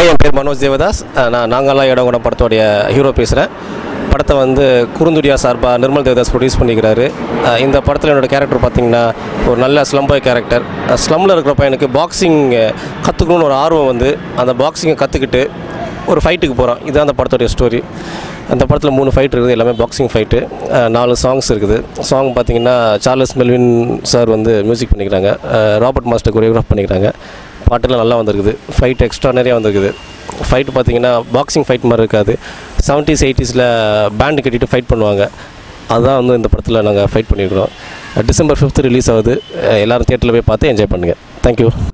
hi என் பேர் மனோஜ் தேவதாஸ் அஹ் நான் நாங்கள்லாம் இடம் கூட படத்தோடைய ஹீரோ பேசுகிறேன் படத்தை வந்து குறுந்துடியா சார்பாக நிர்மல் தேவதாஸ் ப்ரொடியூஸ் பண்ணிக்கிறாரு அஹ் இந்த படத்தில் என்னோட கேரக்டர் பார்த்தீங்கன்னா ஒரு நல்ல ஸ்லம் பாய் கேரக்டர் ஸ்லம்மில் இருக்கிற பையனுக்கு பாக்ஸிங் கற்றுக்கணும்னு ஒரு ஆர்வம் வந்து அந்த பாக்ஸிங்கை கற்றுக்கிட்டு ஒரு ஃபைட்டுக்கு போகிறான் இதுதான் அந்த படத்தோடைய ஸ்டோரி அந்த படத்தில் மூணு ஃபைட் இருக்குது எல்லாமே பாக்ஸிங் ஃபைட்டு நாலு சாங்ஸ் இருக்குது சாங் பார்த்தீங்கன்னா சார்லஸ் மெல்வின் சார் வந்து மியூசிக் பண்ணிக்கிறாங்க அஹ் ராபர்ட் மாஸ்டர் கொரியோகிராஃப் பண்ணிக்கிறாங்க பாட்டெல்லாம் நல்லா வந்திருக்குது ஃபைட் எக்ஸ்ட்ரானரியாக வந்திருக்குது ஃபைட் பார்த்தீங்கன்னா பாக்ஸிங் ஃபைட் மாதிரி இருக்காது செவன்ட்டீஸ் எயிட்டிஸில் பேண்டு கட்டிட்டு ஃபைட் பண்ணுவாங்க அதுதான் வந்து இந்த படத்தில் நாங்கள் ஃபைட் பண்ணியிருக்கிறோம் டிசம்பர் ஃபிஃப்த் ரிலீஸ் ஆகுது அஹ் எல்லாரும் தியேட்டரில் போய் பார்த்து என்ஜாய் பண்ணுங்கள் தேங்க்யூ